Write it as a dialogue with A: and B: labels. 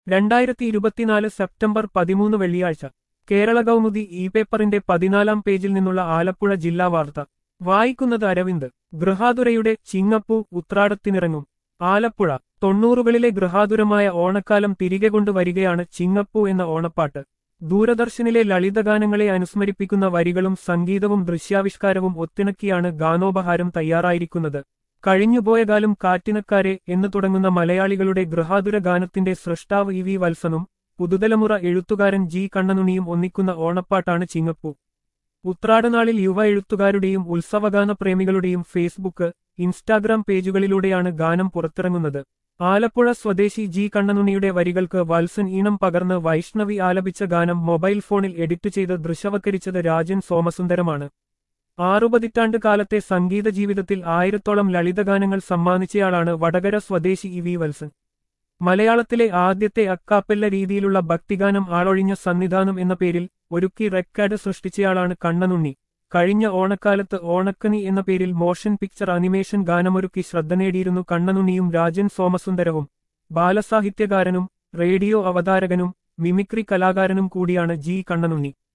A: രണ്ടായിരത്തി ഇരുപത്തിനാല് സെപ്റ്റംബർ പതിമൂന്ന് വെള്ളിയാഴ്ച കേരള കൗമുദി ഇ പേപ്പറിന്റെ പതിനാലാം പേജിൽ നിന്നുള്ള ആലപ്പുഴ ജില്ലാ വാർത്ത വായിക്കുന്നത് അരവിന്ദ് ഗൃഹാതുരയുടെ ചിങ്ങപ്പൂ ഉത്രാടത്തിനിറങ്ങും ആലപ്പുഴ തൊണ്ണൂറുകളിലെ ഗൃഹാതുരമായ ഓണക്കാലം തിരികെ കൊണ്ടുവരികയാണ് ചിങ്ങപ്പൂ എന്ന ഓണപ്പാട്ട് ദൂരദർശനിലെ ലളിതഗാനങ്ങളെ അനുസ്മരിപ്പിക്കുന്ന വരികളും സംഗീതവും ദൃശ്യാവിഷ്കാരവും ഒത്തിണക്കിയാണ് ഗാനോപഹാരം തയ്യാറായിരിക്കുന്നത് കഴിഞ്ഞുപോയ കാലം കാറ്റിനക്കാരെ എന്നു തുടങ്ങുന്ന മലയാളികളുടെ ഗൃഹാതുര ഗാനത്തിന്റെ സൃഷ്ടാവ് ഇ വി വത്സനും പുതുതലമുറ എഴുത്തുകാരൻ ജി കണ്ണനുണിയും ഒന്നിക്കുന്ന ഓണപ്പാട്ടാണ് ചിങ്ങപ്പൂ ഉത്രാടനാളിൽ യുവ എഴുത്തുകാരുടെയും ഉത്സവഗാന പ്രേമികളുടെയും ഫേസ്ബുക്ക് ഇൻസ്റ്റാഗ്രാം പേജുകളിലൂടെയാണ് ഗാനം പുറത്തിറങ്ങുന്നത് ആലപ്പുഴ സ്വദേശി ജി കണ്ണനുണിയുടെ വരികൾക്ക് വത്സൻ ഈണം പകർന്ന് വൈഷ്ണവി ആലപിച്ച ഗാനം മൊബൈൽ ഫോണിൽ എഡിറ്റ് ചെയ്ത് ദൃശ്യവൽക്കരിച്ചത് രാജൻ സോമസുന്ദരമാണ് ആറു പതിറ്റാണ്ട് കാലത്തെ സംഗീത ജീവിതത്തിൽ ആയിരത്തോളം ലളിതഗാനങ്ങൾ സമ്മാനിച്ചയാളാണ് വടകര സ്വദേശി ഇ വി വത്സൻ മലയാളത്തിലെ ആദ്യത്തെ അക്കാപ്പെല്ല രീതിയിലുള്ള ഭക്തിഗാനം ആളൊഴിഞ്ഞ സന്നിധാനം എന്ന പേരിൽ ഒരുക്കി റെക്കോർഡ് സൃഷ്ടിച്ചയാളാണ് കണ്ണനുണ്ണി കഴിഞ്ഞ ഓണക്കാലത്ത് ഓണക്കനി എന്ന പേരിൽ മോഷൻ പിക്ചർ അനിമേഷൻ ഗാനമൊരുക്കി ശ്രദ്ധ നേടിയിരുന്നു കണ്ണനുണ്ണിയും രാജൻ സോമസുന്ദരവും ബാലസാഹിത്യകാരനും റേഡിയോ അവതാരകനും മിമിക്രി കലാകാരനും കൂടിയാണ് ജി കണ്ണനുണ്ണി